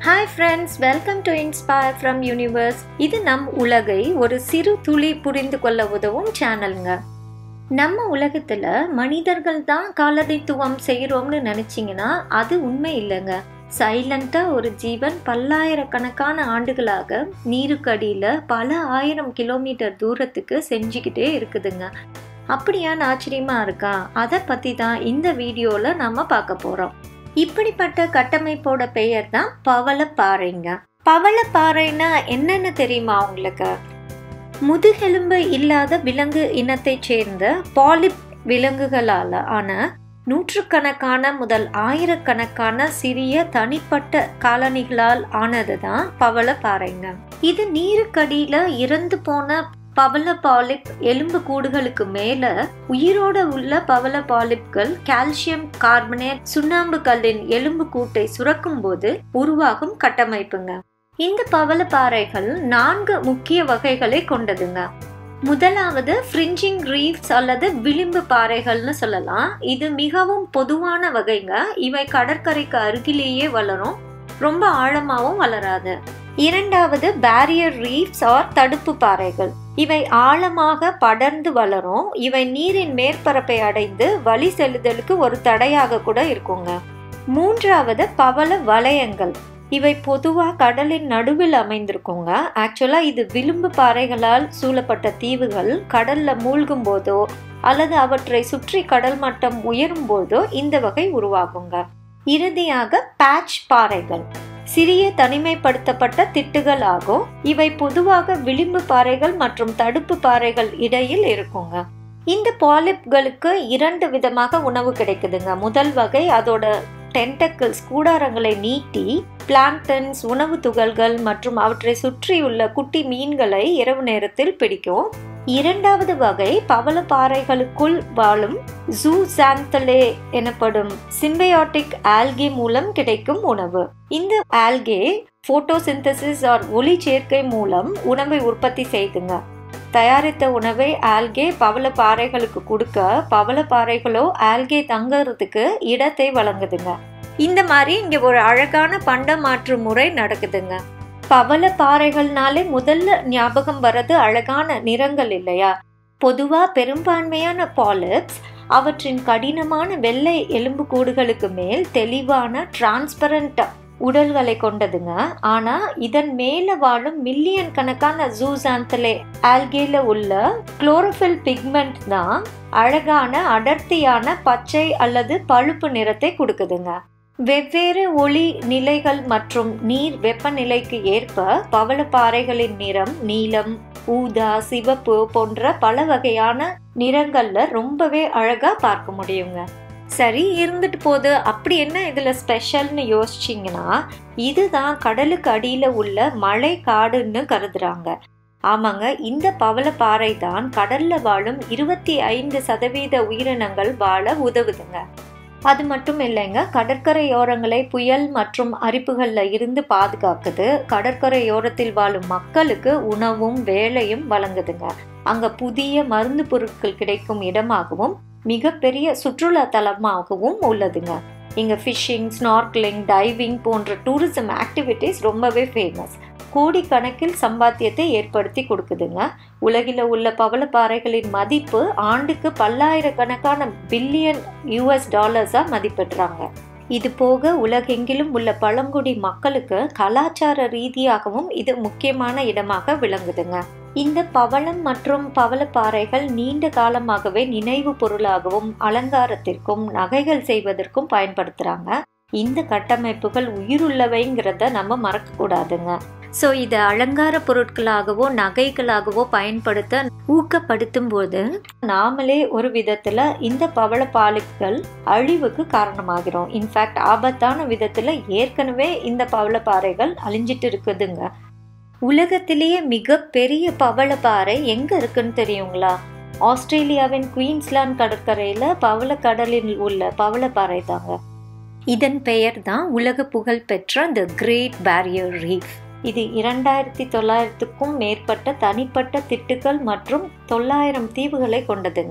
hi friends welcome to inspire from universe இது நம் உலகை ஒரு சிறு துளி புரிந்து கொள்ள உதவும் சேனலுங்க நம்ம உலகத்துல மனிதர்கள் தான் காலனித்துவம் செய்கிறோம்னு நினைச்சீங்கன்னா அது உண்மை இல்லைங்க சைலண்டா ஒரு ஜீவன் பல்லாயிரக்கணக்கான ஆண்டுகளாக நீருக்கடியில பல ஆயிரம் கிலோமீட்டர் தூரத்துக்கு செஞ்சுக்கிட்டே இருக்குதுங்க அப்படியான்னு ஆச்சரியமா இருக்கா அதை பத்தி தான் இந்த வீடியோல நம்ம பார்க்க போறோம் இப்படிப்பட்ட கட்டமைப்போட பெயர் தான் பவளப்பாறைங்க பவளப்பாறைன்னா என்னன்னு தெரியுமா உங்களுக்கு முதுகெலும்பு இல்லாத விலங்கு இனத்தைச் சேர்ந்த பாலிப் விலங்குகளால ஆன நூற்றுக்கணக்கான முதல் ஆயிரக்கணக்கான சிறிய தனிப்பட்ட காலனிகளால் ஆனதுதான் பவளப்பாறைங்க இது நீருக்கடியில இறந்து போன பவள பாலிப் எலும்பு கூடுகளுக்கு மேல உயிரோட உள்ள பவள பாலிப்கள் கால்சியம் கார்பனேட் சுண்ணாம்பு கல்லின் எலும்பு கூட்டை சுரக்கும் போது உருவாகும் கட்டமைப்புங்க இந்த பவள பாறைகள் நான்கு முக்கிய வகைகளை கொண்டதுங்க முதலாவது ஃப்ரிஞ்சிங் ரீஃப்ஸ் அல்லது விளிம்பு பாறைகள்னு சொல்லலாம் இது மிகவும் பொதுவான வகைங்க இவை கடற்கரைக்கு அருகிலேயே வளரும் ரொம்ப ஆழமாவும் வளராது இரண்டாவது பேரியர் ரீஃப்ஸ் ஆர் தடுப்பு பாறைகள் இவை ஆழமாக படர்ந்து வளரும் இவை நீரின் மேற்பரப்பை அடைந்து வழி செல்லுதலுக்கு ஒரு தடையாக கூட இருக்குங்க மூன்றாவது பவள வளையங்கள் இவை பொதுவாக கடலின் நடுவில் அமைந்திருக்குங்க ஆக்சுவலாக இது விளிம்பு பாறைகளால் சூழப்பட்ட தீவுகள் கடல்ல மூழ்கும் போதோ அல்லது அவற்றை சுற்றி கடல் மட்டம் உயரும் போதோ இந்த வகை உருவாகுங்க இறுதியாக பேட்ச் பாறைகள் சிறிய தனிமைப்படுத்தப்பட்ட திட்டுகள் ஆகும் இவை பொதுவாக விளிம்பு பாறைகள் மற்றும் தடுப்பு பாறைகள் இடையில் இருக்குங்க இந்த பாலிப்களுக்கு இரண்டு விதமாக உணவு கிடைக்குதுங்க முதல் வகை அதோட டென்டக்கிள்ஸ் கூடாரங்களை நீட்டி பிளாங்டன்ஸ் உணவு துகள்கள் மற்றும் அவற்றை சுற்றியுள்ள குட்டி மீன்களை இரவு நேரத்தில் பிடிக்கும் இரண்டாவது வகை பவள பாறைகளுக்குள் வாழும் ஜூசாந்தலே எனப்படும் சிம்பையாட்டிக் ஆல்கே மூலம் கிடைக்கும் உணவு இந்த ஆல்கே போட்டோசிந்தசிஸ் ஆர் ஒளி சேர்க்கை மூலம் உணவை உற்பத்தி செய்துங்க தயாரித்த உணவை ஆல்கே பவள பாறைகளுக்கு கொடுக்க பவள பாறைகளோ ஆல்கே தங்கறதுக்கு இடத்தை வழங்குதுங்க இந்த மாதிரி இங்க ஒரு அழகான பண்ட மாற்று முறை நடக்குதுங்க பவள பாறைகள்னாலே முதல்ல ஞாபகம் வர்றது அழகான நிறங்கள் இல்லையா பொதுவா பெரும்பான்மையான பாலிப்ஸ் அவற்றின் கடினமான வெள்ளை எலும்பு கூடுகளுக்கு மேல் தெளிவான டிரான்ஸ்பரண்ட் உடல்களை கொண்டதுங்க ஆனா இதன் மேல வாழும் மில்லியன் கணக்கான ஜூசாந்தலே ஆல்கேல உள்ள குளோரோஃபில் பிக்மெண்ட் தான் அழகான அடர்த்தியான பச்சை அல்லது பழுப்பு நிறத்தை கொடுக்குதுங்க வெவ்வேறு ஒளி நிலைகள் மற்றும் நீர் வெப்பநிலைக்கு ஏற்ப பவளப்பாறைகளின் நிறம் நீலம் ஊதா சிவப்பு போன்ற பல வகையான நிறங்கள்ல ரொம்பவே அழகா பார்க்க முடியுங்க சரி இருந்துட்டு போது அப்படி என்ன இதுல ஸ்பெஷல்னு யோசிச்சிங்கன்னா இதுதான் கடலுக்கு அடியில உள்ள மழை காடுன்னு கருதுறாங்க ஆமாங்க இந்த பவளப்பாறை தான் கடல்ல வாழும் இருபத்தி ஐந்து சதவீத உயிரினங்கள் வாழ உதவுதுங்க அது மட்டும் இல்லைங்க கடற்கரையோரங்களை புயல் மற்றும் அரிப்புகள்ல இருந்து பாதுகாக்குது கடற்கரையோரத்தில் வாழும் மக்களுக்கு உணவும் வேலையும் வழங்குதுங்க அங்க புதிய மருந்து பொருட்கள் கிடைக்கும் இடமாகவும் மிகப்பெரிய சுற்றுலா தலமாகவும் உள்ளதுங்க இங்க ஃபிஷிங் ஸ்னார்க்லிங் டைவிங் போன்ற டூரிசம் ஆக்டிவிட்டிஸ் ரொம்பவே ஃபேமஸ் கோடிக்கணக்கில் சம்பாத்தியத்தை ஏற்படுத்தி கொடுக்குதுங்க உலகில் உள்ள பவளப்பாறைகளின் மதிப்பு ஆண்டுக்கு பல்லாயிரக்கணக்கான பில்லியன் யூஎஸ் டாலர்ஸாக மதிப்பிடுறாங்க இது போக உலகெங்கிலும் உள்ள பழங்குடி மக்களுக்கு கலாச்சார ரீதியாகவும் இது முக்கியமான இடமாக விளங்குதுங்க இந்த பவளம் மற்றும் பவளப்பாறைகள் நீண்ட காலமாகவே நினைவு பொருளாகவும் அலங்காரத்திற்கும் நகைகள் செய்வதற்கும் பயன்படுத்துறாங்க இந்த கட்டமைப்புகள் உயிருள்ளவைங்கிறத நம்ம மறக்க கூடாதுங்க ஸோ இதை அலங்கார பொருட்களாகவோ நகைகளாகவோ பயன்படுத்த ஊக்கப்படுத்தும் போது நாமளே ஒரு விதத்துல இந்த பவள பாலிப்புகள் அழிவுக்கு காரணமாகிறோம் இன்ஃபேக்ட் ஆபத்தான விதத்துல ஏற்கனவே இந்த பவள பாறைகள் அழிஞ்சிட்டு இருக்குதுங்க உலகத்திலேயே மிகப்பெரிய பவளப்பாறை எங்க இருக்குன்னு தெரியுங்களா ஆஸ்திரேலியாவின் குயின்ஸ்லாந்து கடற்கரையில பவளக்கடலில் உள்ள பவளப்பாறை தாங்க இதன் பெயர் தான் உலக புகழ் பெற்ற த கிரேட் பேரியர் ரீஃப் இது இரண்டாயிரத்தி தொள்ளாயிரத்துக்கும் மேற்பட்ட தனிப்பட்ட திட்டுகள் மற்றும் தொள்ளாயிரம் தீவுகளை கொண்டதுங்க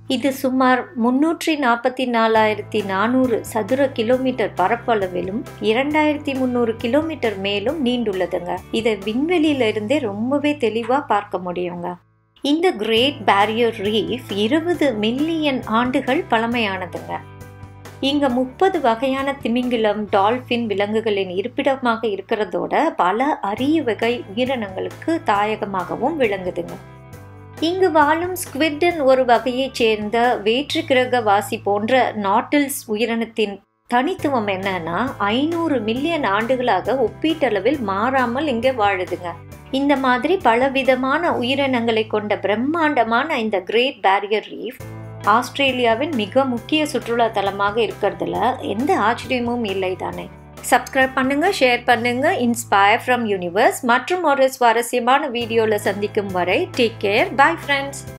இது சுமார் முன்னூற்றி நாற்பத்தி நாலாயிரத்தி நானூறு சதுர கிலோமீட்டர் பரப்பளவிலும் இரண்டாயிரத்தி முந்நூறு கிலோமீட்டர் மேலும் நீண்டுள்ளதுங்க இதை விண்வெளியில இருந்தே ரொம்பவே தெளிவா பார்க்க முடியுங்க இந்த கிரேட் பேரியர் ரீஃப் இருபது மில்லியன் ஆண்டுகள் பழமையானதுங்க இங்க முப்பது வகையான திமிங்கிலம் டால்பின் விலங்குகளின் இருப்பிடமாக இருக்கிறதோட பல அரிய வகை உயிரினங்களுக்கு தாயகமாகவும் விளங்குதுங்க இங்கு வாழும் ஸ்குவிட்டன் ஒரு வகையைச் சேர்ந்த வேற்று கிரகவாசி போன்ற நாட்டில்ஸ் உயிரினத்தின் தனித்துவம் என்னன்னா ஐநூறு மில்லியன் ஆண்டுகளாக ஒப்பீட்டளவில் மாறாமல் இங்கே வாழுதுங்க இந்த மாதிரி பலவிதமான உயிரினங்களை கொண்ட பிரம்மாண்டமான இந்த கிரேட் பேரியர் ரீஃப் ஆஸ்திரேலியாவின் மிக முக்கிய சுற்றுலா தலமாக இருக்கிறதுல எந்த ஆச்சரியமும் இல்லை தானே சப்ஸ்கிரைப் பண்ணுங்க ஷேர் பண்ணுங்க இன்ஸ்பயர் ஃப்ரம் யூனிவர்ஸ் மற்றும் ஒரு சுவாரஸ்யமான வீடியோவில் சந்திக்கும் வரை டேக் கேர் பை ஃப்ரெண்ட்ஸ்